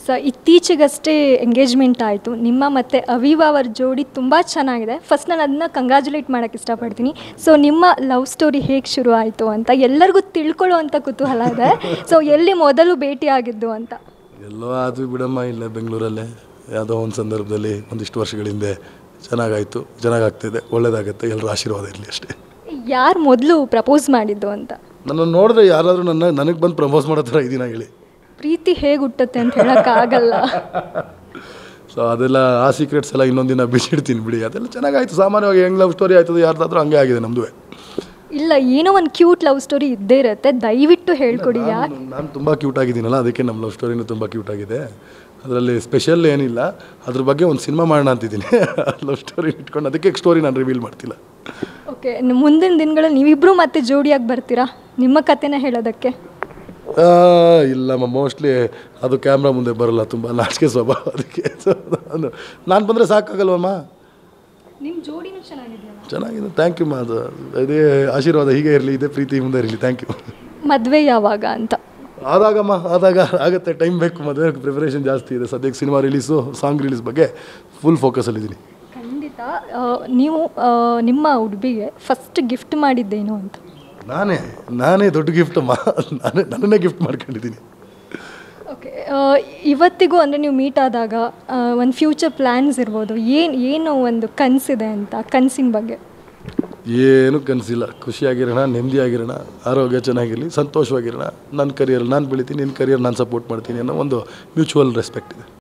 so ಇತ್ತೀಚೆಗಷ್ಟೇ engagement ಆಯಿತು ನಿಮ್ಮ ಮತ್ತು ಅವಿವಾ ಅವರ ಜೋಡಿ ತುಂಬ ಚೆನ್ನಾಗಿದೆ ಫಸ್ಟ್ ನಾನು ಅದನ್ನ ಕಂಗ್ರ್ಯಾಚುಲೇಟ್ ಮಾಡೋಕ್ಕೆ ಇಷ್ಟಪಡ್ತೀನಿ ಸೊ ನಿಮ್ಮ ಲವ್ ಸ್ಟೋರಿ ಹೇಗೆ ಶುರು ಆಯಿತು ಅಂತ ಎಲ್ಲರಿಗೂ ತಿಳ್ಕೊಳ್ಳೋ ಅಂಥ ಕುತೂಹಲ ಇದೆ ಸೊ ಎಲ್ಲಿ ಮೊದಲು ಭೇಟಿಯಾಗಿದ್ದು ಅಂತ ಎಲ್ಲೋ ಆದ್ವಿ ಬಿಡಮ್ಮ ಇಲ್ಲೇ ಬೆಂಗಳೂರಲ್ಲೇ ಯಾವುದೋ ಒಂದು ಸಂದರ್ಭದಲ್ಲಿ ಒಂದಿಷ್ಟು ವರ್ಷಗಳ ಹಿಂದೆ ಚೆನ್ನಾಗಾಯಿತು ಚೆನ್ನಾಗಾಗ್ತಿದೆ ಒಳ್ಳೇದಾಗತ್ತೆ ಎಲ್ಲರ ಆಶೀರ್ವಾದ ಇರಲಿ ಅಷ್ಟೇ ಯಾರು ಮೊದಲು ಪ್ರಪೋಸ್ ಮಾಡಿದ್ದು ಅಂತ ನನ್ನನ್ನು ನೋಡಿದ್ರೆ ಯಾರಾದರೂ ನನ್ನ ನನಗೆ ಬಂದು ಪ್ರಪೋಸ್ ಮಾಡೋ ಥರ ಇದೀನ ಹೇಳಿ ಪ್ರೀತಿ ಹೇಗೆ ಹುಟ್ಟುತ್ತೆ ಅಂತ ಹೇಳೋಕ್ಕಾಗಲ್ಲ ಸೊ ಅದೆಲ್ಲ ಆ ಸೀಕ್ರೆಟ್ಸ್ ಎಲ್ಲ ಇನ್ನೊಂದಿನ ಬಿಚ್ಚಿಡ್ತೀನಿ ಬಿಡಿ ಅದೆಲ್ಲ ಚೆನ್ನಾಗಾಯ್ತು ಸಾಮಾನ್ಯವಾಗಿ ಹೆಂಗೆ ಲವ್ ಸ್ಟೋರಿ ಆಯ್ತದೆ ಯಾರ್ದಾದ್ರೂ ಹಂಗೆ ಆಗಿದೆ ನಮ್ಮದು ಇಲ್ಲ ಏನೋ ಒಂದು ಕ್ಯೂಟ್ ಲವ್ ಸ್ಟೋರಿ ಇದ್ದೇ ಇರುತ್ತೆ ದಯವಿಟ್ಟು ಹೇಳ್ಕೊಡಿ ಯಾಕೆ ನಾನು ತುಂಬ ಕ್ಯೂಟ್ ಆಗಿದ್ದೀನಲ್ಲ ಅದಕ್ಕೆ ನಮ್ಮ ಲವ್ ಸ್ಟೋರಿನೂ ತುಂಬ ಕ್ಯೂಟ್ ಆಗಿದೆ ಅದರಲ್ಲಿ ಸ್ಪೆಷಲ್ ಏನಿಲ್ಲ ಅದ್ರ ಬಗ್ಗೆ ಒಂದು ಸಿನಿಮಾ ಮಾಡೋಣ ಅಂತಿದ್ದೀನಿ ಲವ್ ಸ್ಟೋರಿ ಇಟ್ಕೊಂಡು ಅದಕ್ಕೆ ಸ್ಟೋರಿ ನಾನು ರಿವೀಲ್ ಮಾಡ್ತಿಲ್ಲ ಓಕೆ ಮುಂದಿನ ದಿನಗಳಲ್ಲಿ ನೀವಿಬ್ಬರು ಮತ್ತೆ ಜೋಡಿಯಾಗಿ ಬರ್ತೀರಾ ನಿಮ್ಮ ಕತೆನ ಹೇಳೋದಕ್ಕೆ ಆ, ಇಲ್ಲಮ್ಮ ಮೋಸ್ಟ್ಲಿ ಅದು ಕ್ಯಾಮ್ರಾ ಮುಂದೆ ಬರಲ್ಲ ತುಂಬ ನಾಚಿಕೆ ಸ್ವಭಾವ ಅದಕ್ಕೆ ಸೊ ನಾನು ನಾನು ಬಂದರೆ ಸಾಕಾಗಲ್ವಮ್ಮ ನಿಮ್ಮ ಜೋಡಿನೂ ಚೆನ್ನಾಗಿದೆಯಲ್ಲ ಚೆನ್ನಾಗಿದೆ ಥ್ಯಾಂಕ್ ಯು ಮಾ ಅದು ಇದೇ ಆಶೀರ್ವಾದ ಹೀಗೆ ಇರಲಿ ಇದೇ ಪ್ರೀತಿ ಮುಂದೆ ಇರಲಿ ಥ್ಯಾಂಕ್ ಯು ಮದುವೆ ಯಾವಾಗ ಅಂತ ಆದಾಗಮ್ಮ ಆದಾಗ ಆಗುತ್ತೆ ಟೈಮ್ ಬೇಕು ಮದುವೆ ಪ್ರಿಪರೇಷನ್ ಜಾಸ್ತಿ ಇದೆ ಸದ್ಯಕ್ಕೆ ಸಿನಿಮಾ ರಿಲೀಸು ಸಾಂಗ್ ರಿಲೀಸ್ ಬಗ್ಗೆ ಫುಲ್ ಫೋಕಸಲ್ಲಿದ್ದೀನಿ ಖಂಡಿತ ಆ, ನೀವು ಆ, ನಿಮ್ಮ ಹುಡುಗಿಗೆ ಫಸ್ಟ್ ಗಿಫ್ಟ್ ಮಾಡಿದ್ದೇನು ಅಂತ ನಾನೇ ನಾನೇ ದೊಡ್ಡ ಗಿಫ್ಟ್ ಅಮ್ಮ ನಾನೇ ನನ್ನನ್ನೇ ಗಿಫ್ಟ್ ಮಾಡ್ಕೊಂಡಿದ್ದೀನಿ ಓಕೆ ಇವತ್ತಿಗೂ ಅಂದರೆ ನೀವು ಮೀಟ್ ಆದಾಗ ಒಂದು ಫ್ಯೂಚರ್ ಪ್ಲ್ಯಾನ್ಸ್ ಇರ್ಬೋದು ಏನು ಏನು ಒಂದು ಕನಸಿದೆ ಅಂತ ಕನಸಿನ ಬಗ್ಗೆ ಏನು ಕನಸಿಲ್ಲ ಖುಷಿಯಾಗಿರೋಣ ನೆಮ್ಮದಿಯಾಗಿರೋಣ ಆರೋಗ್ಯ ಚೆನ್ನಾಗಿರಲಿ ಸಂತೋಷವಾಗಿರೋಣ ನನ್ನ ಕರಿಯರ್ ನಾನು ಬೆಳಿತೀನಿ ನಿನ್ನ ಕರಿಯರ್ ನಾನು ಸಪೋರ್ಟ್ ಮಾಡ್ತೀನಿ ಅನ್ನೋ ಒಂದು ಮ್ಯೂಚುವಲ್ ರೆಸ್ಪೆಕ್ಟ್ ಇದೆ